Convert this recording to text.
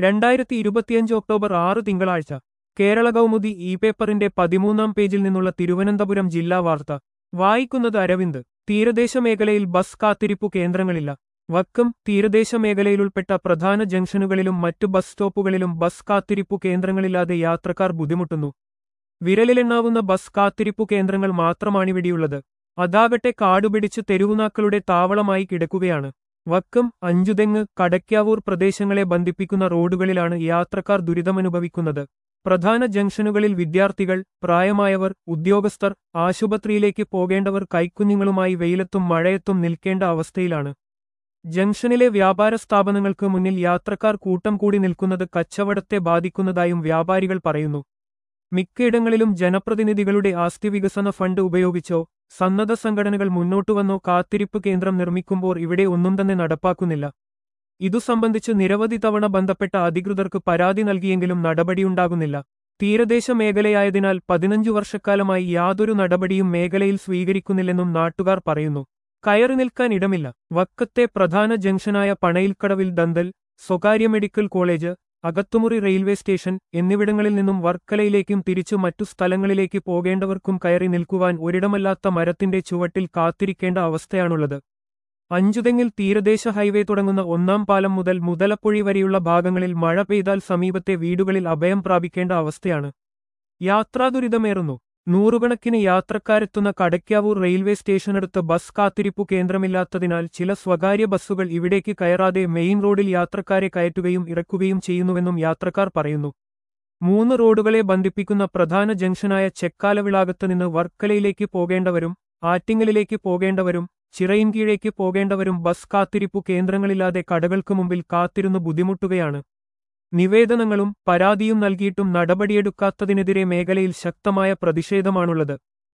രണ്ടായിരത്തി ഇരുപത്തിയഞ്ച് ഒക്ടോബർ ആറ് തിങ്കളാഴ്ച കേരള കൗമുദി ഇ പേപ്പറിന്റെ പതിമൂന്നാം പേജിൽ നിന്നുള്ള തിരുവനന്തപുരം ജില്ലാ വാർത്ത വായിക്കുന്നത് അരവിന്ദ് തീരദേശ മേഖലയിൽ ബസ് കാത്തിരിപ്പു കേന്ദ്രങ്ങളില്ല വക്കം തീരദേശ മേഖലയിലുൾപ്പെട്ട പ്രധാന ജംഗ്ഷനുകളിലും മറ്റു ബസ് സ്റ്റോപ്പുകളിലും ബസ് കാത്തിരിപ്പു കേന്ദ്രങ്ങളില്ലാതെ യാത്രക്കാർ ബുദ്ധിമുട്ടുന്നു വിരലിലെണ്ണാവുന്ന ബസ് കാത്തിരിപ്പു കേന്ദ്രങ്ങൾ മാത്രമാണിവിടെയുള്ളത് അതാകട്ടെ കാടുപിടിച്ച് തെരുവുനാക്കളുടെ താവളമായി കിടക്കുകയാണ് വക്കം അഞ്ചുതെങ്ങ് കടയ്ക്കാവൂർ പ്രദേശങ്ങളെ ബന്ധിപ്പിക്കുന്ന റോഡുകളിലാണ് യാത്രക്കാർ ദുരിതമനുഭവിക്കുന്നത് പ്രധാന ജംഗ്ഷനുകളിൽ വിദ്യാർത്ഥികൾ പ്രായമായവർ ഉദ്യോഗസ്ഥർ ആശുപത്രിയിലേക്ക് പോകേണ്ടവർ കൈക്കുഞ്ഞുങ്ങളുമായി വെയിലത്തും മഴയത്തും നിൽക്കേണ്ട അവസ്ഥയിലാണ് ജംഗ്ഷനിലെ വ്യാപാര സ്ഥാപനങ്ങൾക്ക് മുന്നിൽ യാത്രക്കാർ കൂട്ടം കൂടി നിൽക്കുന്നത് കച്ചവടത്തെ ബാധിക്കുന്നതായും വ്യാപാരികൾ പറയുന്നു മിക്കയിടങ്ങളിലും ജനപ്രതിനിധികളുടെ ആസ്തി വികസന ഫണ്ട് ഉപയോഗിച്ചോ സന്നദ്ധ സംഘടനകൾ മുന്നോട്ടുവന്നോ കാത്തിരിപ്പ് കേന്ദ്രം നിർമ്മിക്കുമ്പോൾ ഇവിടെ ഒന്നും തന്നെ നടപ്പാക്കുന്നില്ല ഇതു സംബന്ധിച്ച് നിരവധി തവണ ബന്ധപ്പെട്ട അധികൃതർക്ക് പരാതി നൽകിയെങ്കിലും നടപടിയുണ്ടാകുന്നില്ല തീരദേശ മേഖലയായതിനാൽ പതിനഞ്ചു വർഷക്കാലമായി യാതൊരു നടപടിയും മേഖലയിൽ സ്വീകരിക്കുന്നില്ലെന്നും നാട്ടുകാർ പറയുന്നു കയറി നിൽക്കാൻ ഇടമില്ല വക്കത്തെ പ്രധാന ജംഗ്ഷനായ പണയിൽക്കടവിൽ ദന്തൽ സ്വകാര്യ മെഡിക്കൽ കോളേജ് അകത്തുമുറി റെയിൽവേ സ്റ്റേഷൻ എന്നിവിടങ്ങളിൽ നിന്നും വർക്കലയിലേക്കും തിരിച്ചു മറ്റു സ്ഥലങ്ങളിലേക്ക് പോകേണ്ടവർക്കും കയറി നിൽക്കുവാൻ ഒരിടമല്ലാത്ത മരത്തിന്റെ ചുവട്ടിൽ കാത്തിരിക്കേണ്ട അവസ്ഥയാണുള്ളത് അഞ്ചുതെങ്ങിൽ തീരദേശ ഹൈവേ തുടങ്ങുന്ന ഒന്നാം പാലം മുതൽ മുതലപ്പൊഴി വരെയുള്ള ഭാഗങ്ങളിൽ മഴ പെയ്താൽ സമീപത്തെ വീടുകളിൽ അഭയം പ്രാപിക്കേണ്ട അവസ്ഥയാണ് യാത്രാദുരിതമേറുന്നു നൂറുകണക്കിന് യാത്രക്കാരെത്തുന്ന കടയ്ക്കാവൂർ റെയിൽവേ സ്റ്റേഷനടുത്ത് ബസ് കാത്തിരിപ്പു കേന്ദ്രമില്ലാത്തതിനാൽ ചില സ്വകാര്യ ബസ്സുകൾ ഇവിടേക്ക് കയറാതെ മെയിൻ റോഡിൽ യാത്രക്കാരെ കയറ്റുകയും ഇറക്കുകയും ചെയ്യുന്നുവെന്നും യാത്രക്കാർ പറയുന്നു മൂന്ന് റോഡുകളെ ബന്ധിപ്പിക്കുന്ന പ്രധാന ജംഗ്ഷനായ ചെക്കാലവിളാകത്ത് നിന്ന് വർക്കലയിലേക്ക് പോകേണ്ടവരും ആറ്റിങ്ങലിലേക്ക് പോകേണ്ടവരും ചിറയിൻകീഴേക്ക് പോകേണ്ടവരും ബസ് കാത്തിരിപ്പു കേന്ദ്രങ്ങളില്ലാതെ കടകൾക്ക് മുമ്പിൽ കാത്തിരുന്നു ബുദ്ധിമുട്ടുകയാണ് നിവേദനങ്ങളും പരാതിയും നൽകിയിട്ടും നടപടിയെടുക്കാത്തതിനെതിരെ മേഖലയിൽ ശക്തമായ പ്രതിഷേധമാണുള്ളത്